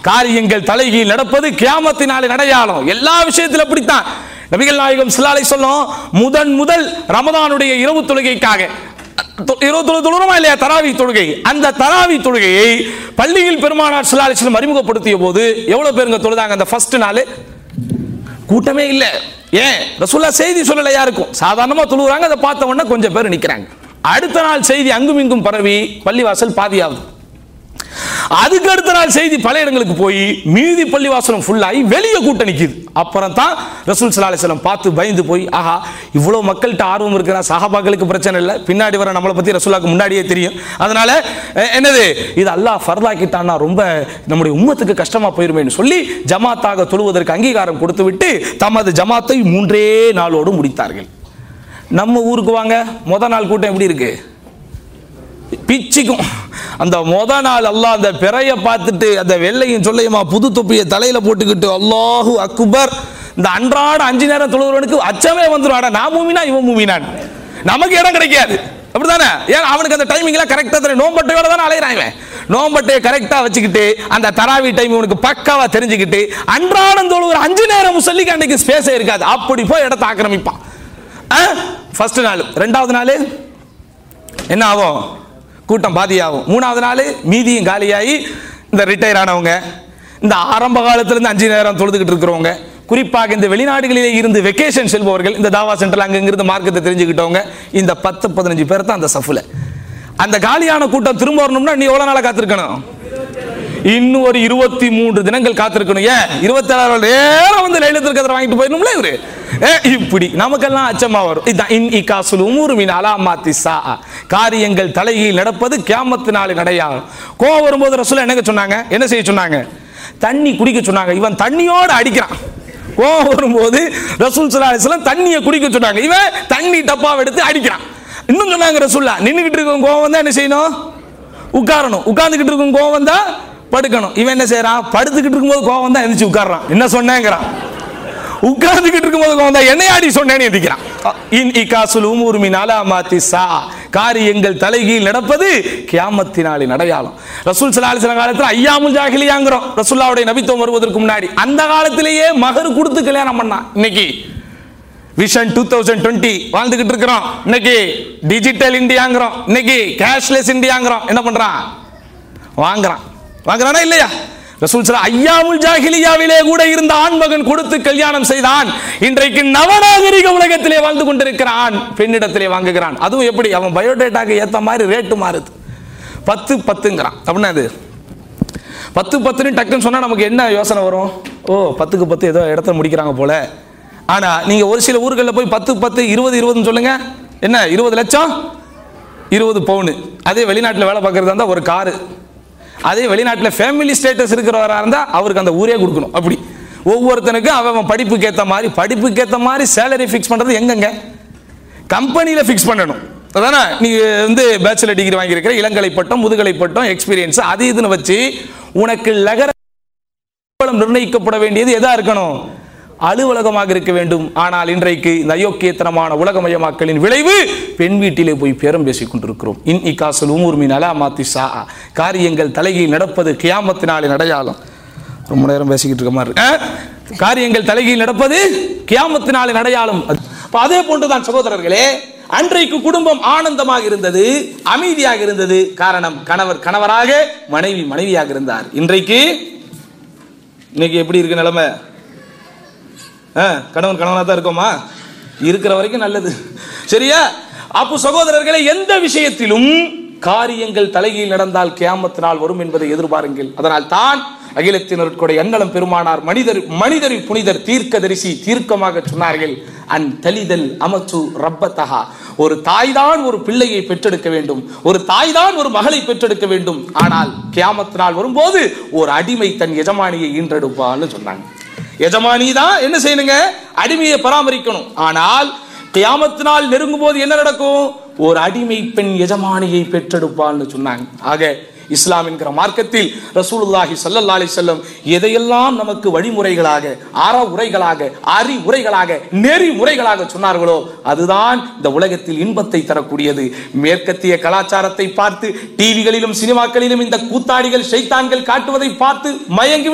காரியங்கள் தலைகீழ் நடப்பது கியாமத்தினாலே அடையாளம் எல்லா விஷயத்திலும் அப்படித்தான் நபிகள் நாயகம் சிலாலை சொல்லும் முதன் முதல் ரமதானுடைய இரவு தொழுகைக்காக தொ- இரவு தொழு தொழுறோமா இல்லையா தராவி தொழுகை அந்த தராவி தொழுகையை பள்ளியில் பெருமானார் சிலாலிஸ்லம் அறிமுகப்படுத்திய போது எவ்வளவு பேருங்க தொழுதாங்க அந்த ஃபர்ஸ்ட் நாள் கூட்டமே இல்ல ஏன் ரசூல்லா செய்தி சொல்லல யாருக்கும் சாதாரணமா தொழுகிறாங்க அதை பார்த்த உடனே கொஞ்சம் பேர் நிக்கிறாங்க அடுத்த நாள் செய்தி அங்கும் இங்கும் பரவி பள்ளிவாசல் பாதியாகுது அதுக்கு அடுத்த நாள் செய்தி பல இடங்களுக்கு போய் மீதி பள்ளிவாசலம் ஃபுல்லாகி வெளியே கூட்டம் நிக்குது அப்புறம் தான் ரசூல் சல்லா அலிஸ்லாம் பார்த்து பயந்து போய் ஆஹா இவ்வளோ மக்கள்கிட்ட ஆர்வம் இருக்கிறா சஹாபாக்களுக்கு பிரச்சனை இல்லை பின்னாடி வர நம்மளை பற்றி ரசூலாக்கு முன்னாடியே தெரியும் அதனால அஹ், என்னது இது அல்லாஹ் ஃபர்லாக்கிட்டான்னா ரொம்ப நம்முடைய உம்மத்துக்கு கஷ்டமா போயிருமேன்னு சொல்லி ஜமாத்தாக தொழுவதற்கு அங்கீகாரம் கொடுத்து விட்டு தமது ஜமாத்தை மூன்றே நாளோடு முடித்தார்கள் நம்ம ஊருக்கு வாங்க முத நாள் கூட்டம் எப்படி இருக்கு பிச்சுக்கும் அந்த முத நாள் அல்லாஹ் அந்த பிறைய பார்த்துட்டு அந்த வெள்ளையும் சொல்லையுமா புது தொப்பியை தலையில போட்டுக்கிட்டு அல்லாஹு அக்பர் இந்த அன்றாட அஞ்சு நேரம் தொழுகிறவனுக்கு அச்சமே வந்துடும் அட நான் மூமினா இவன் மூமினான் நமக்கு இடம் கிடைக்காது அப்படிதானே ஏன் அவனுக்கு அந்த டைமிங்லாம் கரெக்டாக தெரியும் நோம்பட்டையோட தானே அலையிறான் இவன் நோம்பட்டையை கரெக்டாக வச்சுக்கிட்டு அந்த தராவி டைம் இவனுக்கு பக்காவா தெரிஞ்சுக்கிட்டு அன்றாடம் தொழுகிற அஞ்சு நேரம் முசல்லிக்கு அன்னைக்கு ஸ்பேஸே இருக்காது அப்படி போய் இடத்தை ஆக்கிரமிப்பான் ஃபர்ஸ்ட் நாள் ரெண்டாவது நாள் என்ன ஆகும் கூட்டம் பாதியாகும் மூணாவது நாள் மீதியும் காலியாகி இந்த ரிட்டையர் ஆனவங்க இந்த ஆரம்ப காலத்துல இருந்து அஞ்சு நேரம் தொழுதுகிட்டு இருக்கிறவங்க குறிப்பாக இந்த வெளிநாடுகளிலே இருந்து வெக்கேஷன் செல்பவர்கள் இந்த தாவா சென்டர்ல அங்க இருந்து மார்க்கத்தை தெரிஞ்சுக்கிட்டவங்க இந்த பத்து பதினஞ்சு பேர் தான் அந்த சஃப்ல அந்த காலியான கூட்டம் திரும்ப வரணும்னா நீ எவ்வளவு நாளா காத்திருக்கணும் இன்னும் ஒரு இருபத்தி மூன்று தினங்கள் காத்திருக்கணும் ஏன் இருபத்தேழாவது நேரம் வந்து லைலத்தில் கதிர வாங்கிட்டு போயிடணும்ல இவரு ஏ, இப்படி நமக்கெல்லாம் அச்சமா வரும் இதான் இன் இகாசுல் உமூர் மின் அலாமாத்தி சா காரியங்கள் தலையில் நடப்பது கியாமத்து நாளில் அடையாளம் கோவம் வரும்போது ரசூல் என்னங்க சொன்னாங்க என்ன செய்ய சொன்னாங்க தண்ணி குடிக்க சொன்னாங்க இவன் தண்ணியோட அடிக்கிறான் கோவம் வரும்போது ரசூல் சல்லா அலிஸ்லாம் தண்ணியை குடிக்க சொன்னாங்க இவன் தண்ணி டப்பாவை எடுத்து அடிக்கிறான் இன்னும் சொன்னாங்க ரசூல்லா நின்றுகிட்டு இருக்க கோவம் வந்தா என்ன செய்யணும் உட்காரணும் உட்கார்ந்துகிட்டு இருக்கும் கோவம் வந்தா படுக்கணும் இவன் என்ன செய்யறான் படுத்துக்கிட்டு இருக்கும்போது கோவம் வந்தா எந்திரிச்சு உட்கார்றான் என்ன சொன்னேங்கிறான் உட்கார்ந்துகிட்டு இருக்கும்போது கோவம் வந்தா என்னையாடி சொன்னேன்னு எந்திக்கிறான் இன் இகாசுல் உமூர் மின் அலாமாத்தி சா காரியங்கள் தலைகீழ் நடப்பது கியாமத்தினாலின் அடையாளம் ரசூல் ஸல்லல்லாஹு அலைஹி வஸல்லம் காலத்துல ஐயாமுல் ஜாஹிலியாங்கிறோம் ரசூல்லாவுடைய நபித்துவம் வருவதற்கு முன்னாடி அந்த காலத்திலேயே மகர் கொடுத்து கல்யாணம் பண்ணான் இன்னைக்கு விஷன் டூ தௌசண்ட் டுவெண்ட்டி வாழ்ந்துகிட்டு இருக்கிறோம் இன்னைக்கு டிஜிட்டல் இந்தியாங்கிறோம் இன்னைக்கு கேஷ்லெஸ் இந்தியாங்கிறோம் என்ன பண்றான் வாங்குறான் வாங்குறானா இல்லையா ரசூல் ஸல்லல்லாஹு ஐயாமுல் ஜாஹிலியாவிலே கூட இருந்த ஆண்மகன் கொடுத்து கல்யாணம் செய்தான் இன்றைக்கு நவநாகரிக உலகத்திலே வாழ்ந்து கொண்டிருக்கிறான் பெண்ணிடத்திலே வாங்குகிறான் அதுவும் எப்படி அவன் பயோடேட்டாக்கு ஏத்த மாதிரி ரேட்டு மாறுது பத்து பத்துங்கிறான் அப்படின்னா அது பத்து பத்துன்னு டக்குன்னு சொன்னா நமக்கு என்ன யோசனை வரும் ஓ பத்துக்கு பத்து ஏதோ இடத்துல முடிக்கிறாங்க போல ஆனா நீங்க ஒரு சில ஊர்களில் போய் பத்து பத்து இருபது இருபதுன்னு சொல்லுங்க என்ன இருபது லட்சம் இருபது பவுனு அதே வெளிநாட்டில் வேலை பார்க்கறதா இருந்தால் ஒரு காரு அதே வெளிநாட்டில் ஃபேமிலி ஸ்டேட்டஸ் இருக்கிறவராக இருந்தால் அவருக்கு அந்த ஊரே கொடுக்கணும் அப்படி ஒவ்வொருத்தனுக்கும் அவன் அவன் படிப்புக்கு ஏற்ற மாதிரி படிப்புக்கு ஏற்ற மாதிரி சேலரி ஃபிக்ஸ் பண்ணுறது எங்கெங்க கம்பெனியில் ஃபிக்ஸ் பண்ணணும் அதானே நீ வந்து பேச்சுலர் டிகிரி வாங்கியிருக்கிற இளங்கலை பட்டம் முதுகலை பட்டம் எக்ஸ்பீரியன்ஸ் அது இதுன்னு வச்சு உனக்கு லகர சம்பளம் நிர்ணயிக்கப்பட வேண்டியது எதா இருக்கணும் அலுவலகமாக இருக்க வேண்டும் ஆனால் இன்றைக்கு இந்த அயோக்கியத்தனமான உலகமயமாக்கலின் விளைவு பெண் வீட்டிலே போய் பேரம் பேசிக் கொண்டிருக்கிறோம் இன் இகாசல் உமூர் மின் அலாமாத்தி சா காரியங்கள் தலைகீழ் நடப்பது கியாமத்தினாலின் அடையாளம் ரொம்ப நேரம் பேசிக்கிட்டு இருக்க மாதிரி இருக்கு. ஆ? காரியங்கள் தலைகீழ் நடப்பது கியாமத்தினாலின் அடையாளம் அப்ப அதே போன்றுதான் சகோதரர்களே அன்றைக்கு குடும்பம் ஆனந்தமாக இருந்தது அமைதியாக இருந்தது காரணம் கணவர் கணவராக மனைவி மனைவியாக இருந்தார் இன்றைக்கு இன்னைக்கு எப்படி இருக்கு நிலைமை ஆ, கணவன் கணவனா தான் இருக்கோமா இருக்கிற வரைக்கும் நல்லது சரியா அப்போ சகோதரர்களே எந்த விஷயத்திலும் காரியங்கள் தலைகீழ் நடந்தால் கியாமத்து நாள் வரும் என்பதை எதிர்பாருங்கள் அதனால் தான் அகிலத்தினருடைய அன்னலம் பெருமானார் மனிதர் மனிதரின் புனிதர் தீர்க்கதரிசி தீர்க்கமாக சொன்னார்கள் அன் தலிதல் அமச்சு ரப்பத்தஹா ஒரு தாய்தான் ஒரு பிள்ளையை பெற்றெடுக்க வேண்டும் ஒரு தாய்தான் ஒரு மகளை பெற்றெடுக்க வேண்டும் ஆனால் கியாமத்து நாள் வரும்போது ஒரு அடிமை தன் எஜமானியை ஈன்றெடுப்பான்னு சொன்னாங்க எஜமானி தான் என்ன செய்யணுங்க அடிமையை பராமரிக்கணும் ஆனால் கியாமத்து நாள் நெருங்கும் போது என்ன நடக்கும் ஒரு அடிமை பெண் எஜமானியை பெற்றெடுப்பான்னு சொன்னாங்க ஆக இஸ்லாம் என்கிற மார்க்கத்தில் ரசூலுல்லாஹி ஸல்லல்லாஹு அலைஹி வஸல்லம் எதையெல்லாம் நமக்கு வழிமுறைகளாக அற உரைகளாக அறிவுரைகளாக நெறிமுறைகளாக சொன்னார்களோ அதுதான் இந்த உலகத்தில் இன்பத்தை தரக்கூடியது மேற்கத்திய கலாச்சாரத்தை பார்த்து டிவிகளிலும் சினிமாக்களிலும் இந்த கூத்தாடிகள் ஷைத்தான்கள் காட்டுவதை பார்த்து மயங்கி